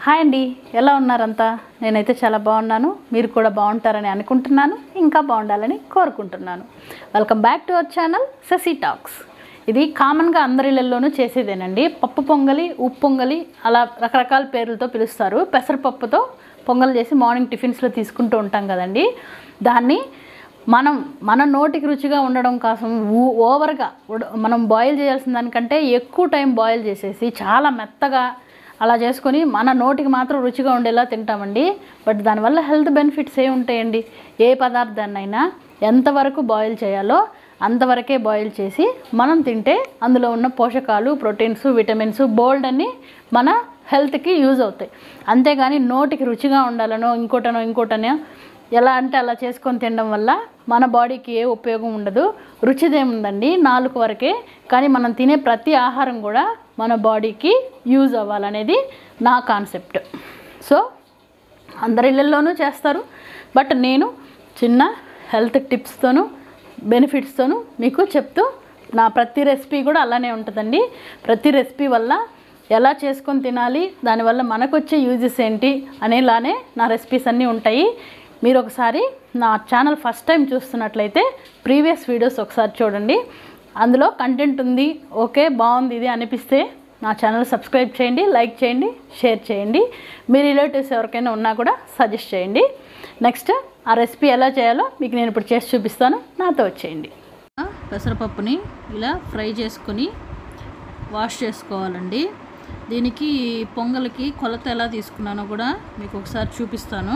hi అండి ఎలా ఉన్నారంతా నేనైతే చాలా బాగున్నాను మీరు కూడా బాగుంటారని అనుకుంటున్నాను ఇంకా బాగుండాలని కోరుకుంటున్నాను welcome back to our channel Sashi talks ఇది కామన్గా అందరి ఇళ్ళల్లోనూ చేసేదేనండి పప్పు పొంగలి ఉప్పు పొంగలి అలా రకరకాల పేర్లతో పిలుస్తారు పెసరపప్పుతో పొంగల్ చేసి మార్నింగ్ టిఫిన్స్లో తీసుకుంటూ ఉంటాం కదండి దాన్ని మనం మన నోటికి రుచిగా ఉండడం కోసం ఊ- ఓవర్గా ఉడ- మనం బాయిల్ చేయాల్సిన దానికంటే ఎక్కువ టైం బాయిల్ చేసేసి చాలా మెత్తగా అలా చేసుకొని మన నోటికి మాత్రం రుచిగా ఉండేలా తింటామండి బట్ దానివల్ల హెల్త్ బెనిఫిట్స్ ఏ ఉంటాయండి ఏ పదార్థాన్నైనా ఎంతవరకు బాయిల్ చేయాలో అంతవరకే బాయిల్ చేసి మనం తింటే అందులో ఉన్న పోషకాలు ప్రోటీన్స్ విటమిన్స్ బోల్డ్ అన్ని మన హెల్త్కి యూజ్ అవుతాయి అంతేగాని నోటికి రుచిగా ఉండాలనో ఇంకోటనో ఇంకోటనో ఎలా అంటే అలా చేసుకొని తినడం వల్ల మన బాడీకి ఏ ఉపయోగం ఉండదు రుచిదేముందండి నాలుగు వరకే కానీ మనం తినే ప్రతి ఆహారం కూడా మన బాడీకి యూజ్ అవ్వాలనేది నా కాన్సెప్ట్ సో అందరి ఇళ్ళల్లోనూ చేస్తారు బట్ నేను చిన్న హెల్త్ టిప్స్తోనూ బెనిఫిట్స్తోనూ మీకు చెప్తూ నా ప్రతి రెసిపీ కూడా అలానే ఉంటుందండి ప్రతి రెసిపీ వల్ల ఎలా చేసుకొని తినాలి దానివల్ల మనకు వచ్చే యూజెస్ ఏంటి అనేలానే నా రెసిపీస్ అన్నీ ఉంటాయి మీరు ఒకసారి నా ఛానల్ ఫస్ట్ టైం చూస్తున్నట్లయితే ప్రీవియస్ వీడియోస్ ఒకసారి చూడండి అందులో కంటెంట్ ఉంది ఓకే బాగుంది ఇది అనిపిస్తే నా ఛానల్ సబ్స్క్రైబ్ చేయండి లైక్ చేయండి షేర్ చేయండి మీ రిలేటివ్స్ ఎవరికైనా ఉన్నా కూడా సజెస్ట్ చేయండి నెక్స్ట్ ఆ రెసిపీ ఎలా చేయాలో మీకు నేను ఇప్పుడు చేసి చూపిస్తాను నాతో వచ్చేయండి పెసరపప్పుని ఇలా ఫ్రై చేసుకొని వాష్ చేసుకోవాలండి దీనికి పొంగల్కి కొలత ఎలా తీసుకున్నానో కూడా మీకు ఒకసారి చూపిస్తాను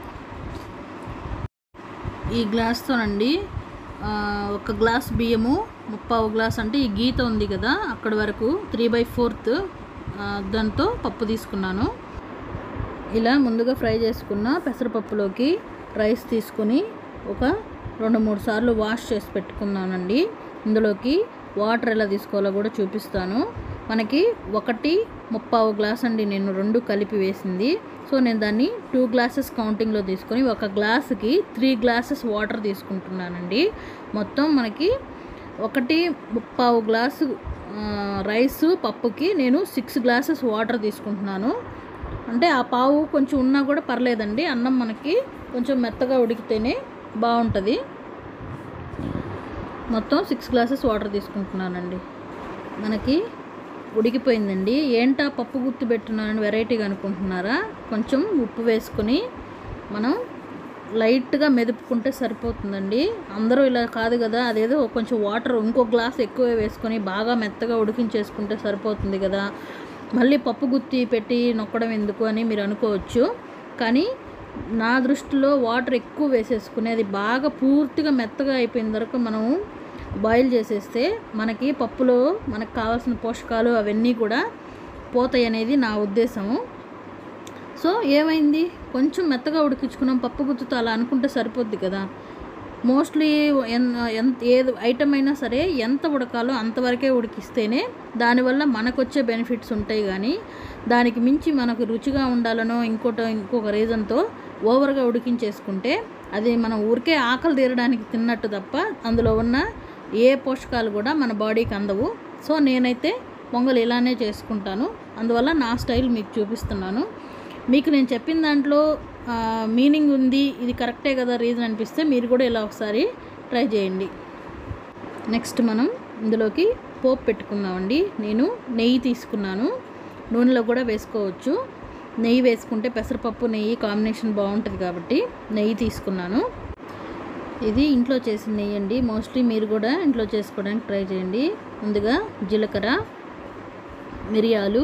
ఈ గ్లాస్తోనండి ఆ, ఒక గ్లాస్ బియ్యము ముప్పావు గ్లాస్ అంటే ఈ గీత ఉంది కదా అక్కడ వరకు త్రీ బై ఫోర్త్ దాంతో పప్పు తీసుకున్నాను ఇలా ముందుగా ఫ్రై చేసుకున్న పెసరపప్పులోకి రైస్ తీసుకుని ఒక రెండు మూడు సార్లు వాష్ చేసి పెట్టుకున్నానండి ఇందులోకి వాటర్ ఎలా తీసుకోవాలో కూడా చూపిస్తాను మనకి ఒకటి ముప్పావు గ్లాస్ అండి నేను రెండు కలిపి వేసింది సో నేను దాన్ని టూ గ్లాసెస్ కౌంటింగ్లో తీసుకొని ఒక గ్లాసుకి త్రీ గ్లాసెస్ వాటర్ తీసుకుంటున్నానండి మొత్తం మనకి ఒకటి ముప్పావు గ్లాసు ఆ, రైస్ పప్పుకి నేను సిక్స్ గ్లాసెస్ వాటర్ తీసుకుంటున్నాను అంటే ఆ పావు కొంచెం ఉన్నా కూడా పర్లేదండి అన్నం మనకి కొంచెం మెత్తగా ఉడికితేనే బాగుంటుంది మొత్తం సిక్స్ గ్లాసెస్ వాటర్ తీసుకుంటున్నానండి మనకి ఉడికిపోయిందండి ఏంటా పప్పు గుర్తు పెట్టున్నానని వెరైటీగా అనుకుంటున్నారా కొంచెం ఉప్పు వేసుకొని మనం లైట్గా మెదుపుకుంటే సరిపోతుందండి అందరూ ఇలా కాదు కదా అదేదో కొంచెం వాటర్ ఇంకో గ్లాస్ ఎక్కువ వేసుకొని బాగా మెత్తగా ఉడికించేసుకుంటే సరిపోతుంది కదా మళ్ళీ పప్పు గుత్తి పెట్టి నొక్కడం ఎందుకు అని మీరు అనుకోవచ్చు కానీ నా దృష్టిలో వాటర్ ఎక్కువ వేసేసుకుని అది బాగా పూర్తిగా మెత్తగా అయిపోయిన వరకు మనం బాయిల్ చేసేస్తే మనకి పప్పులో మనకు కావాల్సిన పోషకాలు అవన్నీ కూడా పోతాయి అనేది నా ఉద్దేశము సో ఏమైంది కొంచెం మెత్తగా ఉడికించుకున్నాం పప్పు గుత్తుతో అలా అనుకుంటే సరిపోద్ది కదా మోస్ట్లీ ఎంత ఏది ఐటమ్ అయినా సరే ఎంత ఉడకాలో అంతవరకే ఉడికిస్తేనే దానివల్ల మనకు వచ్చే బెనిఫిట్స్ ఉంటాయి కానీ దానికి మించి మనకు రుచిగా ఉండాలనో ఇంకోట ఇంకొక రీజన్తో ఓవర్గా ఉడికించేసుకుంటే అది మనం ఊరికే ఆకలి తీరడానికి తిన్నట్టు తప్ప అందులో ఉన్న ఏ పోషకాలు కూడా మన బాడీకి అందవు సో నేనైతే పొంగల్ ఇలానే చేసుకుంటాను అందువల్ల నా స్టైల్ మీకు చూపిస్తున్నాను మీకు నేను చెప్పిన దాంట్లో మీనింగ్ ఉంది ఇది కరెక్టే కదా రీజన్ అనిపిస్తే మీరు కూడా ఇలా ఒకసారి ట్రై చేయండి నెక్స్ట్ మనం ఇందులోకి పోపు పెట్టుకుందామండి నేను నెయ్యి తీసుకున్నాను నూనెలో కూడా వేసుకోవచ్చు నెయ్యి వేసుకుంటే పెసరపప్పు నెయ్యి కాంబినేషన్ బాగుంటుంది కాబట్టి నెయ్యి తీసుకున్నాను ఇది ఇంట్లో చేసిన నెయ్యి అండి మోస్ట్లీ మీరు కూడా ఇంట్లో చేసుకోవడానికి ట్రై చేయండి ముందుగా జీలకర్ర మిరియాలు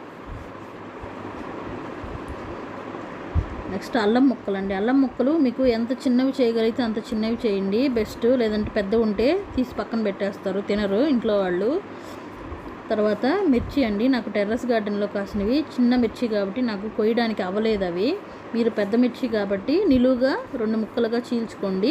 నెక్స్ట్ అల్లం ముక్కలు అండి అల్లం ముక్కలు మీకు ఎంత చిన్నవి చేయగలిగితే అంత చిన్నవి చేయండి బెస్ట్ లేదంటే పెద్ద ఉంటే తీసి పక్కన పెట్టేస్తారు తినరు ఇంట్లో వాళ్ళు తర్వాత మిర్చి అండి నాకు టెర్రస్ గార్డెన్లో కాసినవి చిన్న మిర్చి కాబట్టి నాకు కొయ్యడానికి అవ్వలేదు అవి మీరు పెద్ద మిర్చి కాబట్టి నిలువుగా రెండు ముక్కలుగా చీల్చుకోండి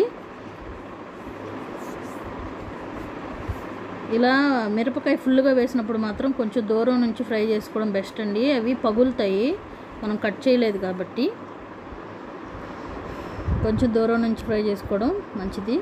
ఇలా మిరపకాయ ఫుల్గా వేసినప్పుడు మాత్రం కొంచెం దూరం నుంచి ఫ్రై చేసుకోవడం బెస్ట్ అండి అవి పగులుతాయి మనం కట్ చేయలేదు కాబట్టి కొంచెం దూరం నుంచి ఫ్రై చేసుకోవడం మంచిది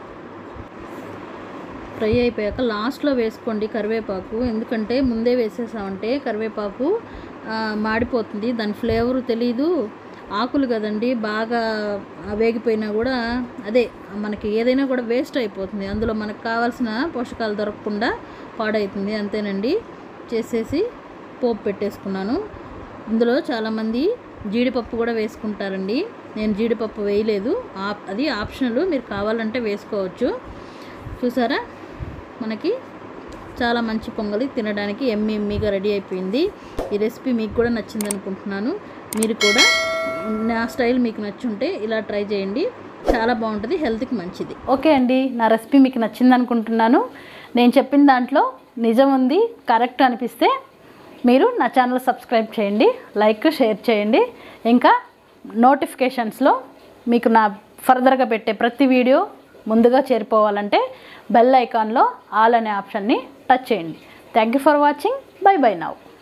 ఫ్రై అయిపోయాక లాస్ట్లో వేసుకోండి కరివేపాకు ఎందుకంటే ముందే వేసేసామంటే కరివేపాకు ఆ, మాడిపోతుంది దాని ఫ్లేవర్ తెలీదు ఆకులు కదండి బాగా వేగిపోయినా కూడా అదే మనకి ఏదైనా కూడా వేస్ట్ అయిపోతుంది అందులో మనకు కావాల్సిన పోషకాలు దొరకకుండా పాడవుతుంది అంతేనండి చేసేసి పోపు పెట్టేసుకున్నాను ఇందులో చాలామంది జీడిపప్పు కూడా వేసుకుంటారండి నేను జీడిపప్పు వేయలేదు ఆప్ అది ఆప్షనల్ మీరు కావాలంటే వేసుకోవచ్చు చూసారా మనకి చాలా మంచి పొంగలి తినడానికి ఎమ్మి ఎమ్మిగా రెడీ అయిపోయింది ఈ రెసిపీ మీకు కూడా నచ్చింది అనుకుంటున్నాను మీరు కూడా నా స్టైల్ మీకు నచ్చుంటే ఇలా ట్రై చేయండి చాలా బాగుంటుంది హెల్త్కి మంచిది ఓకే అండి నా రెసిపీ మీకు నచ్చింది అనుకుంటున్నాను నేను చెప్పిన దాంట్లో నిజం ఉంది కరెక్ట్ అనిపిస్తే మీరు నా ఛానల్ సబ్స్క్రైబ్ చేయండి లైక్ షేర్ చేయండి ఇంకా నోటిఫికేషన్స్లో మీకు నా ఫర్దర్గా పెట్టే ప్రతి వీడియో ముందుగా చేరిపోవాలంటే బెల్ ఐకాన్లో ఆల్ అనే ఆప్షన్ని టచ్ చేయండి thank you for watching bye bye now